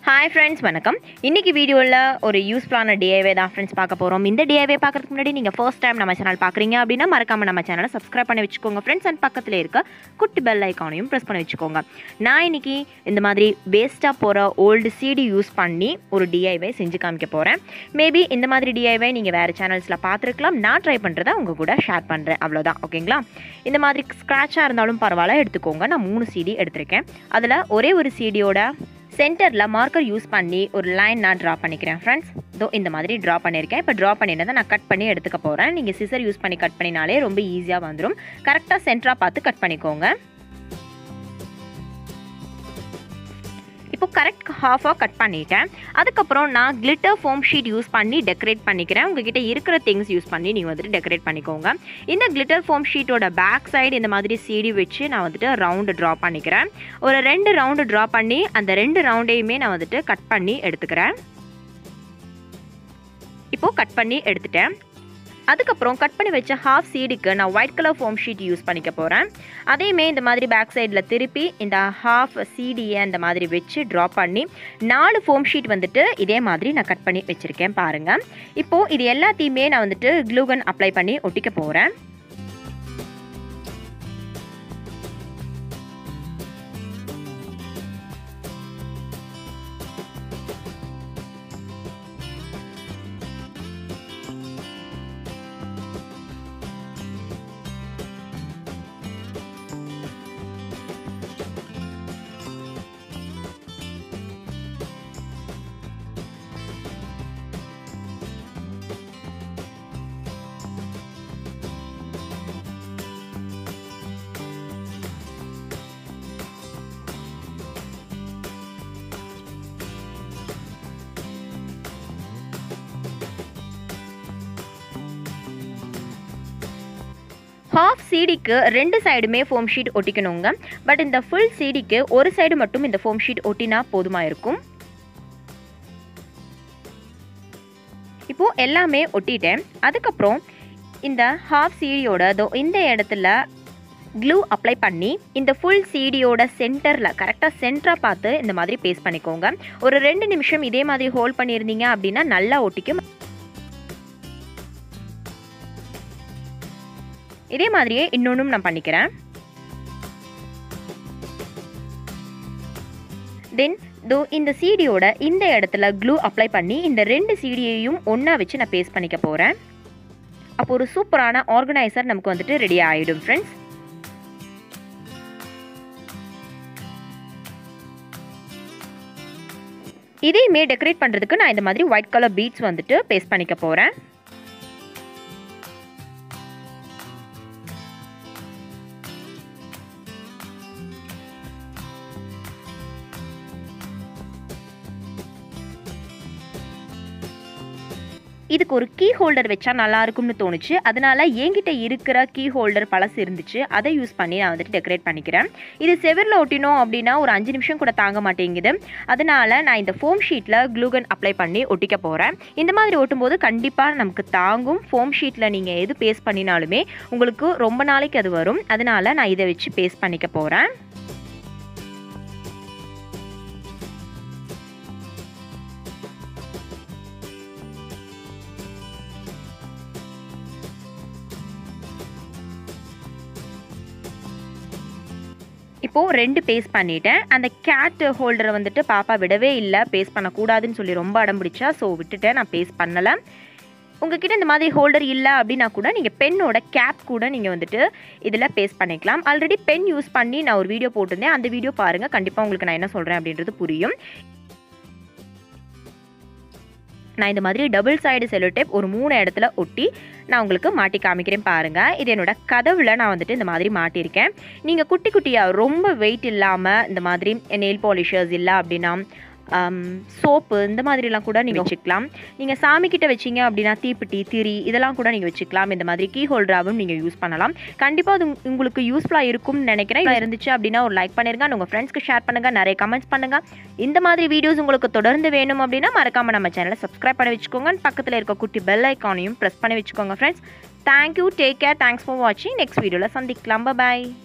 hi friends வணக்கம் இன்னைக்கு வீடியோவில் ஒரு யூஸ்ஃபுல்லான டிஐவே தான் ஃப்ரெண்ட்ஸ் பார்க்க போகிறோம் இந்த டிஐவே பார்க்கறதுக்கு முன்னாடி நீங்கள் ஃபர்ஸ்ட் டைம் நம்ம சேனல் பார்க்குறீங்க அப்படின்னா மறக்காம நம்ம சேனலை சப்ஸ்கிரைப் பண்ணி வச்சுக்கோங்க ஃப்ரெண்ட்ஸ் அண்ட் பக்கத்தில் இருக்க குட்டி பெல் ஐக்கானையும் ப்ரெஸ் பண்ணி வச்சுக்கோங்க நான் இன்னைக்கு இந்த மாதிரி வேஸ்ட்டாக போகிற ஓல்டு சிடி யூஸ் பண்ணி ஒரு டிஐவே செஞ்சு காமிக்க போகிறேன் மேபி இந்த மாதிரி டிஐவே நீங்கள் வேறு சேனல்ஸில் பார்த்துருக்கலாம் நான் ட்ரை பண்ணுறதை உங்கள் கூட ஷேர் பண்ணுறேன் அவ்வளோதான் ஓகேங்களா இந்த மாதிரி ஸ்க்ராட்சாக இருந்தாலும் பரவாயில்ல எடுத்துக்கோங்க நான் மூணு சிடி எடுத்திருக்கேன் அதில் ஒரே ஒரு சிடியோட சென்டரில் மார்க்கர் யூஸ் பண்ணி ஒரு லைன் நான் ட்ரா பண்ணிக்கிறேன் ஃப்ரெண்ட்ஸ் இதோ இந்த மாதிரி ட்ரா பண்ணியிருக்கேன் இப்போ ட்ரா பண்ணினதை நான் கட் பண்ணி எடுத்துக்க போகிறேன் நீங்கள் சிசர் யூஸ் பண்ணி கட் பண்ணினாலே ரொம்ப ஈஸியாக வந்துடும் கரெக்டாக சென்டராக பார்த்து கட் பண்ணிக்கோங்க இப்போ கரெக்ட் ஹாஃபாக கட் பண்ணிட்டேன் அதுக்கப்புறம் நான் கிளிட்டர் ஃபோம் ஷீட் யூஸ் பண்ணி டெக்கரேட் பண்ணிக்கிறேன் உங்ககிட்ட இருக்கிற திங்ஸ் யூஸ் பண்ணி நீங்கள் வந்துட்டு டெக்கரேட் பண்ணிக்கோங்க இந்த கிளிட்டர் ஃபோம் ஷீட்டோட பேக் சைடு இந்த மாதிரி சீடி வச்சு நான் வந்துட்டு ரவுண்டு ட்ரா பண்ணிக்கிறேன் ஒரு ரெண்டு ரவுண்டு ட்ரா பண்ணி அந்த ரெண்டு ரவுண்டையுமே நான் வந்துட்டு கட் பண்ணி எடுத்துக்கிறேன் இப்போது கட் பண்ணி எடுத்துட்டேன் அதுக்கப்புறம் கட் பண்ணி வச்ச ஹாஃப் சீடுக்கு நான் white colour foam sheet use பண்ணிக்க போகிறேன் அதையுமே இந்த மாதிரி பேக் சைடில் திருப்பி இந்த ஹாஃப் சீடியை இந்த மாதிரி வச்சு ட்ரா பண்ணி நாலு ஃபோம் ஷீட் வந்துட்டு இதே மாதிரி நான் கட் பண்ணி வச்சுருக்கேன் பாருங்கள் இப்போது இது எல்லாத்தையுமே நான் வந்துட்டு க்ளூகன் அப்ளை பண்ணி ஒட்டிக்க போகிறேன் ஹாஃப் சீடிக்கு ரெண்டு சைடுமே ஃபோம் ஷீட் ஒட்டிக்கணுங்க பட் இந்த ஃபுல் சீடிக்கு ஒரு சைடு மட்டும் இந்த ஃபோம் ஷீட் ஒட்டினா போதுமாக இருக்கும் இப்போது எல்லாமே ஒட்டிட்டேன் அதுக்கப்புறம் இந்த ஹாஃப் சீடியோட தோ இந்த இடத்துல க்ளூ அப்ளை பண்ணி இந்த ஃபுல் சீடியோட சென்டரில் கரெக்டாக சென்டராக பார்த்து இந்த மாதிரி பேஸ்ட் பண்ணிக்கோங்க ஒரு ரெண்டு நிமிஷம் இதே மாதிரி ஹோல்ட் பண்ணியிருந்தீங்க அப்படின்னா நல்லா ஒட்டிக்கும் இதே மாதிரியே இன்னொன்றும் நான் பண்ணிக்கிறேன் தென் தோ இந்த சீடியோட இந்த இடத்துல க்ளூ அப்ளை பண்ணி இந்த ரெண்டு சீடியையும் ஒன்றா வச்சு நான் பேஸ்ட் பண்ணிக்க போகிறேன் அப்போ ஒரு சூப்பரான ஆர்கனைசர் நமக்கு வந்துட்டு ரெடி ஆகிடும் ஃப்ரெண்ட்ஸ் இதையுமே டெக்கரேட் பண்ணுறதுக்கு நான் இந்த மாதிரி ஒயிட் கலர் பீட்ஸ் வந்துட்டு பேஸ்ட் பண்ணிக்க போகிறேன் இதுக்கு ஒரு கீ ஹோல்டர் வச்சா நல்லா இருக்கும்னு தோணுச்சு அதனால என்கிட்ட இருக்கிற கீ ஹோல்டர் பழசு இருந்துச்சு அதை யூஸ் பண்ணி நான் வந்துட்டு டெக்கரேட் பண்ணிக்கிறேன் இது செவரில் ஒட்டினோம் அப்படின்னா ஒரு அஞ்சு நிமிஷம் கூட தாங்க மாட்டேங்குது அதனால நான் இந்த ஃபோம் ஷீட்டில் க்ளூகன் அப்ளை பண்ணி ஒட்டிக்க போகிறேன் இந்த மாதிரி ஒட்டும்போது கண்டிப்பாக நமக்கு தாங்கும் ஃபோம் ஷீட்டில் நீங்கள் எது பேஸ்ட் பண்ணினாலுமே உங்களுக்கு ரொம்ப நாளைக்கு அது வரும் அதனால நான் இதை வச்சு பேஸ்ட் பண்ணிக்க போகிறேன் இப்போது ரெண்டு பேஸ்ட் பண்ணிட்டேன் அந்த கேட் ஹோல்டரை வந்துட்டு பாப்பா விடவே இல்லை பேஸ்ட் பண்ணக்கூடாதுன்னு சொல்லி ரொம்ப அடம் பிடிச்சா ஸோ விட்டுட்டேன் நான் பேஸ்ட் பண்ணலை உங்ககிட்ட இந்த மாதிரி ஹோல்டர் இல்லை அப்படின்னா கூட நீங்கள் பென்னோட கேப் கூட நீங்கள் வந்துட்டு இதில் பேஸ்ட் பண்ணிக்கலாம் ஆல்ரெடி பென் யூஸ் பண்ணி நான் ஒரு வீடியோ போட்டிருந்தேன் அந்த வீடியோ பாருங்கள் கண்டிப்பாக உங்களுக்கு நான் என்ன சொல்கிறேன் அப்படின்றது புரியும் நான் இந்த மாதிரி டபுள் சைடு செல்லோ டேப் ஒரு மூணு இடத்துல ஒட்டி நான் உங்களுக்கு மாட்டி காமிக்கிறேன் பாருங்கள் இது என்னோட கதவில் நான் வந்துட்டு இந்த மாதிரி மாட்டியிருக்கேன் நீங்கள் குட்டி குட்டியாக ரொம்ப வெயிட் இல்லாமல் இந்த மாதிரி நெயில் பாலிஷர்ஸ் இல்லை அப்படின்னா சோப்பு இந்த மாதிரிலாம் கூட நீங்கள் வச்சுக்கலாம் நீங்கள் சாமிக்கிட்ட வச்சிங்க அப்படின்னா தீப்பெட்டி திரி இதெல்லாம் கூட நீங்கள் வச்சுக்கலாம் இந்த மாதிரி கீ ஹோல்டராகவும் நீங்கள் யூஸ் பண்ணலாம் கண்டிப்பாக அது உங்க- உங்களுக்கு யூஸ்ஃபுல்லாக இருக்கும்னு நினைக்கிறேன் இது இருந்துச்சு அப்படின்னா ஒரு லைக் பண்ணிருங்க and உங்கள் ஃப்ரெண்ட்ஸ்க்கு ஷேர் பண்ணுங்கள் நிறைய கமெண்ட்ஸ் பண்ணுங்கள் இந்த மாதிரி வீடியோஸ் உங்களுக்கு தொடர்ந்து வேணும் அப்படின்னா மறக்காமல் நம்ம சேனலை சப்ஸ்கிரைப் பண்ணி வச்சுக்கோங்க and பக்கத்தில் இருக்க குட்டி பெல் ஐக்கானையும் ப்ரெஸ் பண்ணி வச்சுக்கோங்க friends thank you take care thanks for வாட்சிங் நெக்ஸ்ட் வீடியோவில் சந்திக்கலாம் பாய்